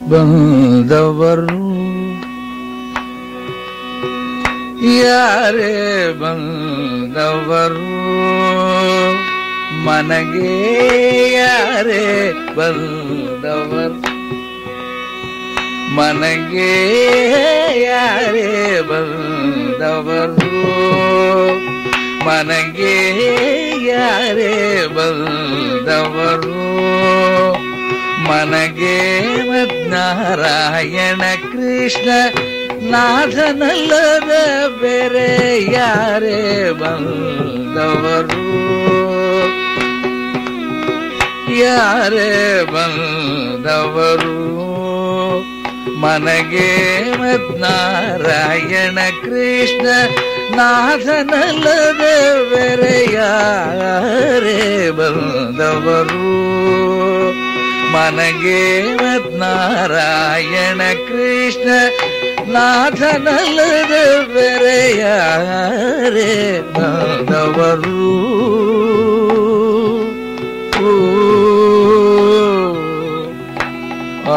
ಬಂದವರು ಯಾರೇ ಬಂದವರು ಮನಗೆ ಯಾರೇ ಬಂದವರು ಮನಗೆ ಯಾರೇ ಬಂದವರು ಮನಗೆ ಯಾರೇ ಬಂದವರು ಮನಗೆ ನಾರಾಯಣ ಕೃಷ್ಣ ನಾಥನಲ್ಲದ ಬೇರೆ ಯಾರೇ ಬಂದವರು ಯಾರೇ ಬಂದವರು ಮನಗೆ ನಾರಾಯಣ ಕೃಷ್ಣ ನಾಥನಲ್ಲದ ಬೇರೆ ಯಾರೇ ಬಂದವರು ಮನಗೆ ನಾರಾಯಣ ಕೃಷ್ಣ ನಾಥನಲ್ಲದ ಬೇರೆ ಯಾರೇ ಬಂದವರು ಆ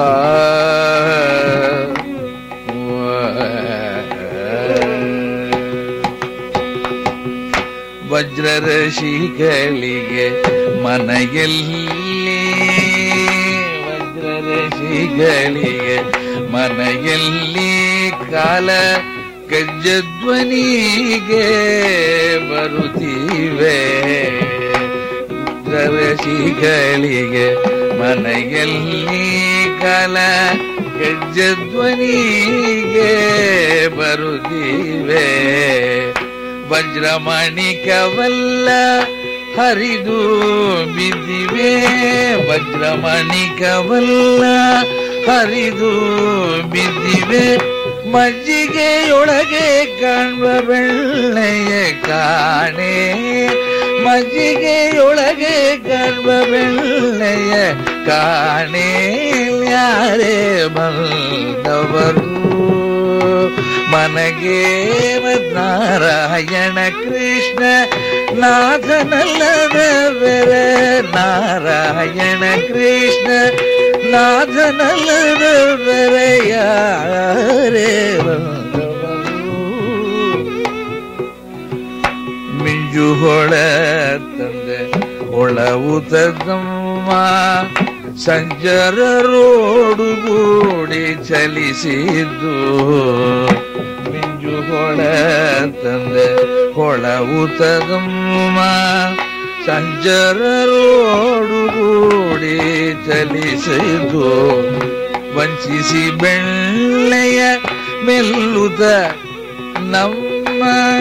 ವಜ್ರರಶಿಗಳಿಗೆ ಮನೆಯಲ್ಲಿ ವಜ್ರರಶಿಗಳಿಗೆ ಮನೆಯಲ್ಲಿ ಕಾಲ ಗಜ್ಜಧ್ವನಿಗೆ ಬರುತ್ತೀವೆ ರಸಿಗಳಿಗೆ ಮನೆಯಲ್ಲಿ ಕಾಲ ಗಜ್ಜಧ್ವನಿಗೆ ಬರುತ್ತೀವೆ ವಜ್ರಮಣಿಕವಲ್ಲ ಹರಿದು ಬಿದ್ದಿವೆ ವಜ್ರಮಣಿಕವಲ್ಲ ಹರಿದು ಬಿದ್ದಿವೆ ಮಜ್ಜಿಗೆಯೊಳಗೆ ಕಾಣುವ ಬೆಳ್ಳೆಯ ಕಾಣೆ ಮಜ್ಜಿಗೆಯೊಳಗೆ ಕಾಣುವ ಬೆಳ್ಳೆಯ ಕಾಣೆ ಯಾರೇ ಬಂದವರು ಮನಗೆ ನಾರಾಯಣ ಕೃಷ್ಣ ನಾಥನಲ್ಲದ ಬೇರೆ ನಾರಾಯಣ ಕೃಷ್ಣ ನಾಥನಲ್ಲದ ಬೇರೆ ಯಾರೇ ಬಂದವರು ಮಿಂಜು ಹೊಳ ತಂದೆ ಒಳವುತಮ್ಮ ಸಂಜರ ರೋಡುಗೂಡಿ ಚಲಿಸಿದ್ದು ಮಿಂಜು ಹೊಳ ತಂದೆ ಹೊಳವುತಮ್ಮ ಸಂಜರ ರೋಡುಗೂಡಿ ಚಲಿಸಿದ್ದು ವಂಚಿಸಿ ಬೆಳ್ಳೆಯ ಮೆಲ್ಲುದ ನಮ್ಮ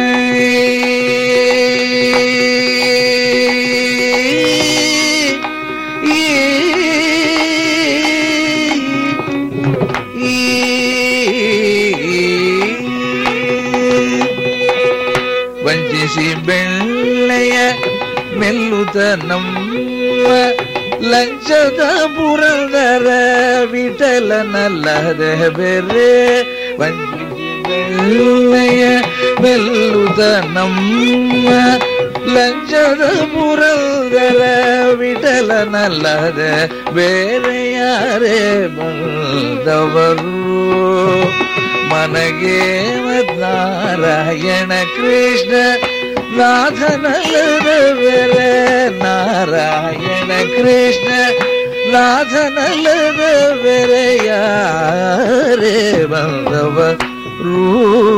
ವಂಚಿಸಿ ಬೆಳ್ಳೆಯ ಮೆಲ್ಲುತ ನಮ್ಮ ಲಂಚದ ಪುರಂದರ ವಿಠಲನಲ್ಲದೆ ಬೇರೆ ವಂಚಿಸಿ ಬೆಳ್ಳೆಯ ಮೆಲ್ಲುತ ನಮ್ಮ ಲಂಚದ ಪುರಂದರ ವಿಠಲನಲ್ಲದೆ ಬೇರೆ ಯಾರೇ ಬಂದವರು ಮನಗೆ ನಾರಾಯಣ ಕೃಷ್ಣ ನಾಥನಲ್ಲದ ಬೇರೆ ನಾರಾಯಣ ಕೃಷ್ಣ ನಾಥನಲ್ಲದ ಬೇರೆ ಯಾರೇ ಬಂದವರು